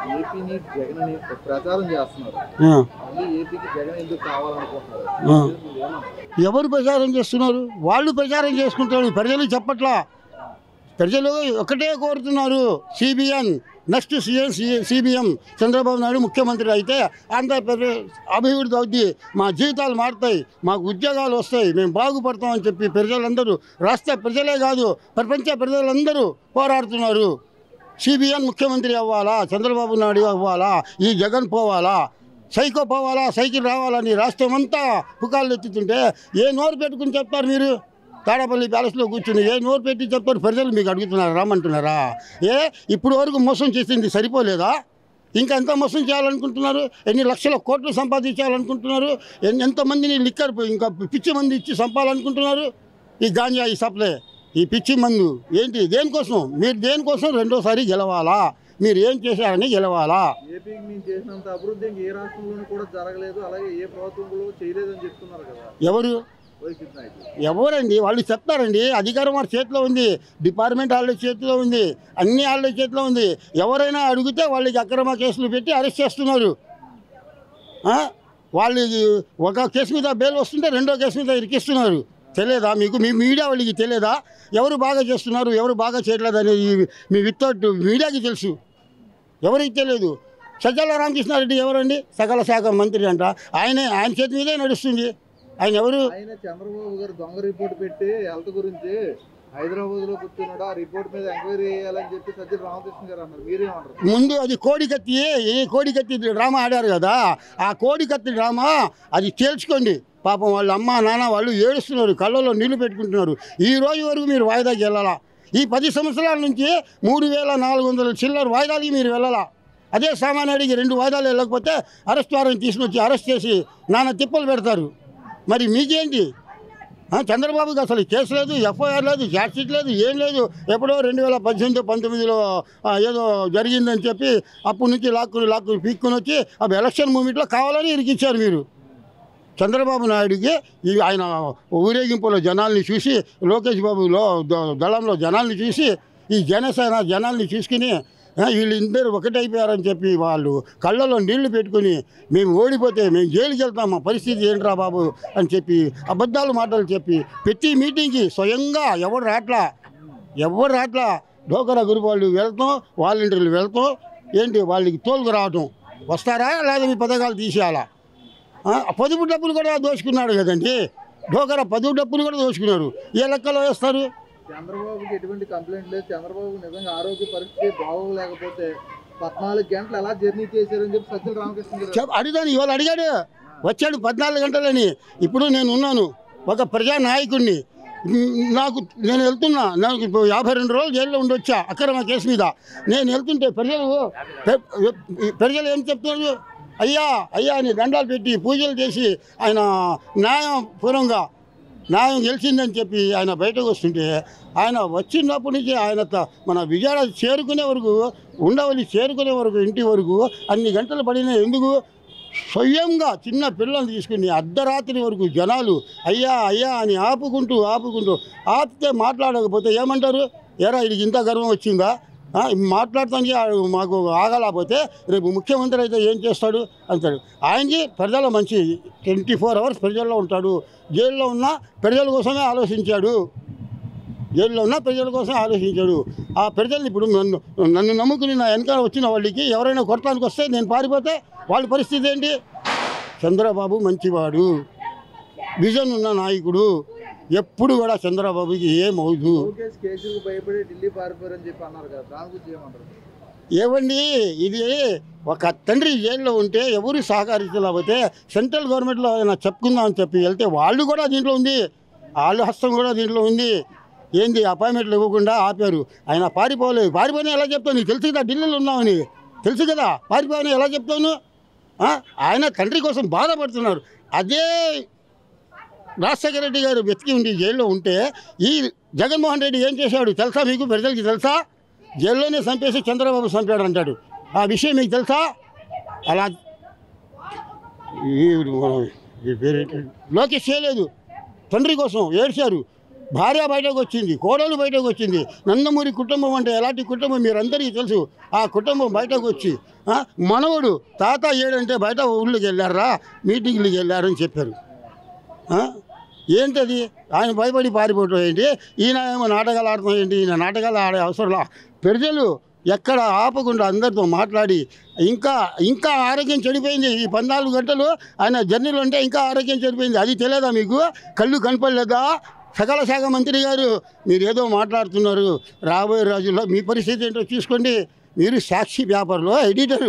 ఏపీని జగన్ అని ప్రచారం చేస్తున్నారు ఆ. మళ్ళీ ఏపీకి జగన్ ఎందుకు కావాలనుకుంటున్నారు ఆ. మీరు ఏమంటారు? ఎవరు ప్రచారం చేస్తున్నారు వాళ్ళు ప్రచారం చేసుకుంటారు ప్రజలు చెప్పట్లా ప్రజలు ఒకటే కోరుతున్నారు CBN next CM CBM Chandrababu Naidu ముఖ్యమంత్రి అయితే ఆంధ్రప్రదేశ్ అభివృద్ధి అవుద్ది మా జీవితాలు మారుతాయి మాకు ఉద్యోగాలు వస్తాయి మేము బాగుపడతామని చెప్పి ప్రజలందరూ రాష్ట్ర ప్రజలే కాదు ప్రపంచ ప్రజలందరూ పోరాడుతున్నారు సిబిఎన్ ముఖ్యమంత్రి అవ్వాలా చంద్రబాబు నాయుడు అవ్వాలా ఈ జగన్ పోవాలా సైకో పోవాలా సైకిల్ రావాలని రాష్ట్రం అంతా పుకార్లు ఎత్తుతుంటే ఏ నోరు పెట్టుకుని చెప్తారు మీరు తాడపల్లి ప్యాలెస్లో కూర్చుని ఏ నోరు పెట్టి చెప్తారు ప్రజలు మీకు అడుగుతున్నారు రమ్మంటున్నారా ఏ ఇప్పుడు వరకు మోసం చేసింది సరిపోలేదా ఇంకా ఎంత మోసం చేయాలనుకుంటున్నారు ఎన్ని లక్షల కోట్లు సంపాదించాలనుకుంటున్నారు ఎన్ని ఎంతమందిని లిక్కర్ ఇంకా పిచ్చి మంది ఇచ్చి సంపాలనుకుంటున్నారు ఈ గాంజా ఈ సప్లై ఈ పిచ్చి మందు ఏంటి దేనికోసం మీరు దేనికోసం రెండోసారి గెలవాలా మీరు ఏం చేశారని గెలవాలా ఏపీకి మేము చేసినంత అభివృద్ధి ఇంక ఏ రాష్ట్రంలోనూ కూడా జరగలేదు అలాగే ఏ ప్రభుత్వం కూడా చేయలేదని చెప్తున్నారు కదా ఎవరు వైసీపీ నాయకులు ఎవరండి వాళ్ళు చెప్తారండి అధికారం వారి చేతిలో ఉంది డిపార్ట్మెంట్ వాళ్ళ చేతిలో ఉంది అన్ని వాళ్ళ చేతిలో ఉంది ఎవరైనా అడిగితే వాళ్ళకి అక్రమ కేసులు పెట్టి అరెస్ట్ చేస్తున్నారు ఆ? వాళ్ళు ఒక కేసు మీద బెయిల్ వస్తుంటే రెండో కేసు మీద ఇరికిస్తున్నారు తెలియదా మీకు మీ మీడియా వాళ్ళకి తెలియదా ఎవరు బాగా చేస్తున్నారు ఎవరు బాగా చేయట్లేదు అనేది మీ వితౌట్ మీడియాకి తెలుసు ఎవరికి తెలియదు సజ్జల రామకృష్ణారెడ్డి ఎవరండి సకల శాఖ మంత్రి అంట ఆయనే ఆయన చేతి మీదే నడుస్తుంది ఆయన ఎవరు ఆయన చంద్రబాబు గారు దొంగ రిపోర్ట్ పెట్టి హెల్త్ గురించి హైదరాబాద్ లో కూర్చున్నాడు ఆ రిపోర్ట్ మీద ఎంక్వైరీ చేయాలని చెప్పి సజ్జల రామకృష్ణ గారు అన్నారు మీరేమంటారు ముందు అది కోడికత్తి ఈ కోడికత్తి డ్రామా ఆడారు కదా ఆ కోడికత్తి డ్రామా అది తేల్చుకోండి పాపం వాళ్ళ అమ్మ నాన్న వాళ్ళు ఏడుస్తున్నారు కళ్ళలో నీళ్లు పెట్టుకుంటున్నారు ఈ రోజు వరకు మీరు వాయిదాకి వెళ్ళాలా ఈ పది సంవత్సరాల నుంచి మూడు వేల నాలుగు వందల చిల్లర వాయిదాలకి మీరు వెళ్ళాలా అదే సామాన్యుడికి రెండు వాయిదాలు వెళ్ళకపోతే అరెస్ట్ వారెంట్ తీసుకుని వచ్చి అరెస్ట్ చేసి నాన్న తిప్పలు పెడతారు మరి మీకేంటి ఆ, చంద్రబాబుకి అసలు కేసు లేదు ఎఫ్ఐఆర్ లేదు షీట్ లేదు ఏం లేదు ఎప్పుడో రెండు వేల పద్దెనిమిది పంతొమ్మిదిలో ఆ, ఏదో జరిగిందని చెప్పి అప్పటి నుంచి లాక్కుని లాక్కుని పీక్కుని వచ్చి ఆ ఎలక్షన్ మూమెంట్లో కావాలని ఇరికిచ్చారు మీరు చంద్రబాబు నాయుడికి ఈ ఆయన ఊరేగింపులో జనాల్ని చూసి లోకేష్ బాబులో ద- దళంలో జనాల్ని చూసి ఈ జనసేన జనాల్ని చూసుకుని ఆ, వీళ్ళిద్దరు ఒకటైపోయారని చెప్పి వాళ్ళు కళ్ళలో నీళ్లు పెట్టుకుని మేము ఓడిపోతే మేము జైలుకి వెళ్తాం మా పరిస్థితి ఏంట్రా బాబు అని చెప్పి అబద్ధాలు మాటలు చెప్పి ప్రతి మీటింగ్కి స్వయంగా ఎవరు రాట్లా ఎవరు రాట్లా డోకరా గురి వాళ్ళు వెళ్తాం వాలంటీర్లు వెళ్తాం ఏంటి వాళ్ళకి తోలుకు రావటం వస్తారా లేదా మీ పథకాలు తీసేయాలా ఆ, పొదుపు డబ్బులు కూడా దోచుకున్నాడు కదండి డోకరా పొదుపు డబ్బులు కూడా దోచుకున్నారు ఏ లెక్కలో వేస్తారు చంద్రబాబుకి ఎటువంటి కంప్లైంట్ లేదు చంద్రబాబు నిజంగా ఆరోగ్య పరిస్థితి బాగోలేకపోతే పద్నాలుగు గంటలు ఎలా జర్నీ చేశారని చెప్పి సజ్జల రామకృష్ణ గారు చెప్ అడిగాను ఇవాళ అడిగాడు వచ్చాడు పద్నాలుగు గంటలని ఇప్పుడు నేను ఉన్నాను ఒక ప్రజా నాయకుడిని మ్, నాకు నేను వెళ్తున్నా నాకు ఇప్పుడు యాభై రెండు రోజులు జైల్లో ఉండొచ్చా అక్రమ కేసు మీద నేను వెళ్తుంటే ప్రజలు పె- ప్రజలు ఏం చెప్తున్నారు అయ్యా అయ్యా అని దండాలు పెట్టి పూజలు చేసి ఆయన న్యాయపూర్వంగా న్యాయం గెలిచిందని చెప్పి ఆయన బయటకు వస్తుంటే ఆయన వచ్చినప్పటి నుంచి ఆయన త- మన విజయవాడ చేరుకునే వరకు ఉండవల్లి చేరుకునే వరకు ఇంటి వరకు అన్ని గంటలు పడినా ఎందుకు స్వయంగా చిన్న పిల్లల్ని తీసుకుని అర్ధరాత్రి వరకు జనాలు అయ్యా అయ్యా అని ఆపుకుంటూ ఆపుకుంటూ ఆపితే మాట్లాడకపోతే ఏమంటారు ఎరా ఇది ఇంత గర్వం వచ్చిందా ఆ, మాట్లాడటానికి ఆ- మాకు ఆగలేకపోతే రేపు ముఖ్యమంత్రి అయితే ఏం చేస్తాడు అంటాడు ఆయనకి ప్రజల మంచి ట్వంటీ ఫోర్ అవర్స్ ప్రజల్లో ఉంటాడు జైల్లో ఉన్న ప్రజల కోసమే ఆలోచించాడు జైల్లో ఉన్న ప్రజల కోసం ఆలోచించాడు ఆ ప్రజల్ని ఇప్పుడు నన్ను నన్ను నమ్ముకుని నా వెనకాల వచ్చిన వాళ్ళకి ఎవరైనా కొట్టడానికి వస్తే నేను పారిపోతే వాళ్ళ పరిస్థితి ఏంటి చంద్రబాబు మంచివాడు విజన్ ఉన్న నాయకుడు ఎప్పుడు కూడా చంద్రబాబుకి ఏమవుదు లోకేష్ కేసులకు భయపడి ఢిల్లీ పారిపోయారని చెప్పి అన్నారు కదా దాని గురించి ఏమంటారు ఏవండి ఇది ఒక తండ్రి జైల్లో ఉంటే ఎవరు సహకరించలేకపోతే సెంట్రల్ గవర్నమెంట్లో ఏమైనా చెప్పుకుందామని చెప్పి వెళ్తే వాళ్ళు కూడా దీంట్లో ఉంది వాళ్ళ హస్తం కూడా దీంట్లో ఉంది ఏంది అపాయింట్మెంట్లు ఇవ్వకుండా ఆపారు ఆయన పారిపోలేదు పారిపోయినా ఎలా చెప్తావు నీకు తెలుసు కదా ఢిల్లీలో ఉన్నామని తెలుసు కదా పారిపోయినా ఎలా చెప్తాను ఆ? ఆయన తండ్రి కోసం బాధపడుతున్నారు అదే రాజశేఖర రెడ్డి గారు వెతికి ఉండి జైల్లో ఉంటే ఈ జగన్మోహన్ రెడ్డి ఏం చేశాడు తెలుసా మీకు ప్రజలకి తెలుసా జైల్లోనే చంపేసి చంద్రబాబు చంపాడు అంటాడు ఆ విషయం మీకు తెలుసా అలా ఈ ఈ పేరు ఏంటి? లోకేష్ చేయలేదు తండ్రి కోసం ఏడ్చారు భార్య బయటకు వచ్చింది కోడలు బయటకు వచ్చింది నందమూరి కుటుంబం అంటే ఎలాంటి కుటుంబం మీరందరికీ తెలుసు ఆ కుటుంబం బయటకు వచ్చి ఆ, మనవడు తాత ఏడంటే బయట ఊళ్ళకి వెళ్ళారా మీటింగ్లకి వెళ్ళారని చెప్పారు ఆ? ఏంటది ఆయన భయపడి పారిపోవటం ఏంటి ఈయన ఏమో నాటకాలు ఆడటం ఏంటి ఈయన నాటకాలు ఆడే అవసరంలా ప్రజలు ఎక్కడ ఆపకుండా అందరితో మాట్లాడి ఇంకా ఇంకా ఆరోగ్యం చెడిపోయింది ఈ పద్నాలుగు గంటలు ఆయన జర్నీలో ఉంటే ఇంకా ఆరోగ్యం చెడిపోయింది అది తెలియదా మీకు కళ్ళు కనపడలేదా సకల శాఖ మంత్రి గారు మీరు ఏదో మాట్లాడుతున్నారు రాబోయే రోజుల్లో మీ పరిస్థితి ఏంటో చూసుకోండి మీరు సాక్షి పేపర్లో ఎడిటరు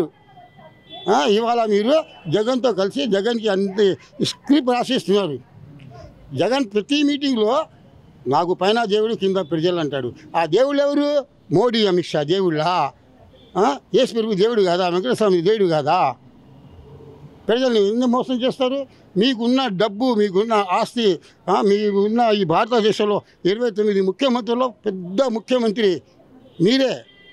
ఆ, ఇవాళ మీరు జగన్తో కలిసి జగన్కి అంత స్క్రిప్ట్ రాసిస్తున్నారు జగన్ ప్రతి మీటింగ్లో నాకు పైన దేవుడు కింద ప్రజలు అంటాడు ఆ దేవుళ్ళు ఎవరు మోడీ అమిత్ షా దేవుళ్ళా ఆ? యేసు ప్రభు దేవుడు కాదా వెంకటస్వామి దేవుడు కాదా ప్రజల్ని ఎందుకు మోసం చేస్తారు మీకున్న డబ్బు మీకున్న ఆస్తి ఆ, మీకున్న ఈ భారతదేశంలో ఇరవై తొమ్మిది ముఖ్యమంత్రుల్లో పెద్ద ముఖ్యమంత్రి మీరే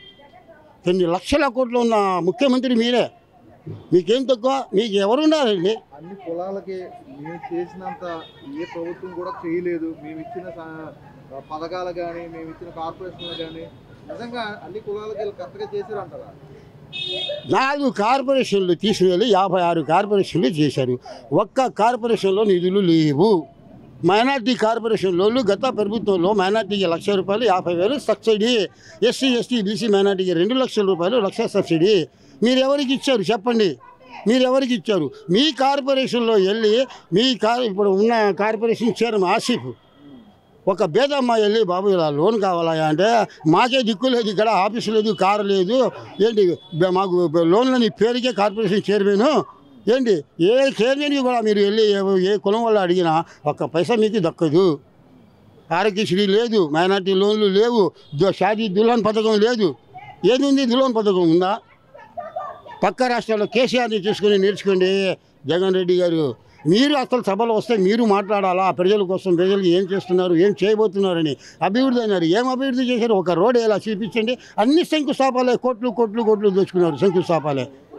కొన్ని లక్షల కోట్లు ఉన్న ముఖ్యమంత్రి మీరే మీకేం తక్కువ మీకు ఎవరున్నారండి అన్ని కులాలకి మేము చేసినంత ఏ ప్రభుత్వం కూడా చేయలేదు మేము ఇచ్చిన స- పథకాలు కానీ మేము ఇచ్చిన కార్పొరేషన్లు కానీ నిజంగా అన్ని కులాలకి వీళ్ళు కరెక్ట్గా చేశారంటారా నాలుగు కార్పొరేషన్లు తీసుకువెళ్ళి యాభై ఆరు కార్పొరేషన్లు చేశారు ఒక్క కార్పొరేషన్లో నిధులు లేవు మైనార్టీ కార్పొరేషన్లో గత ప్రభుత్వంలో మైనార్టీకి లక్ష రూపాయలు యాభై వేలు సబ్సిడీ ఎస్సీ ఎస్టీ బీసీ మైనార్టీకి రెండు లక్షల రూపాయలు లక్ష సబ్సిడీ మీరు ఎవరికి ఇచ్చారు చెప్పండి మీరు ఎవరికి ఇచ్చారు మీ కార్పొరేషన్లో వెళ్ళి మీ కార్ ఇప్పుడు ఉన్న కార్పొరేషన్ చైర్మన్ ఆసిఫ్ ఒక బేదమ్మ వెళ్ళి బాబు ఇలా లోన్ కావాలా అంటే మాకే దిక్కు లేదు ఇక్కడ ఆఫీసు లేదు కారు లేదు ఏంటి బ- మాకు బ- లోన్లని పేరుకే కార్పొరేషన్ చైర్మన్ ఏంటి ఏ చైర్మన్కి కూడా మీరు వెళ్ళి ఏ- ఏ కులం వల్ల అడిగినా ఒక్క పైసా మీకు దక్కదు ఆరోగ్యశ్రీ లేదు మైనార్టీ లోన్లు లేవు దు- షాదీ దుల్హన్ పథకం లేదు ఏది ఉంది దుల్హన్ పథకం ఉందా పక్క రాష్ట్రాల్లో కేసీఆర్ని చూసుకుని నేర్చుకోండి జగన్ రెడ్డి గారు మీరు అసలు సభలో వస్తే మీరు మాట్లాడాలా ప్రజల కోసం ప్రజలు ఏం చేస్తున్నారు ఏం చేయబోతున్నారని అభివృద్ధి అన్నారు ఏం అభివృద్ధి చేశారు ఒక రోడ్ ఎలా చూపించండి అన్ని శంకుస్థాపాలే కోట్లు కోట్లు కోట్లు దోచుకున్నారు శంకుస్థాపాలే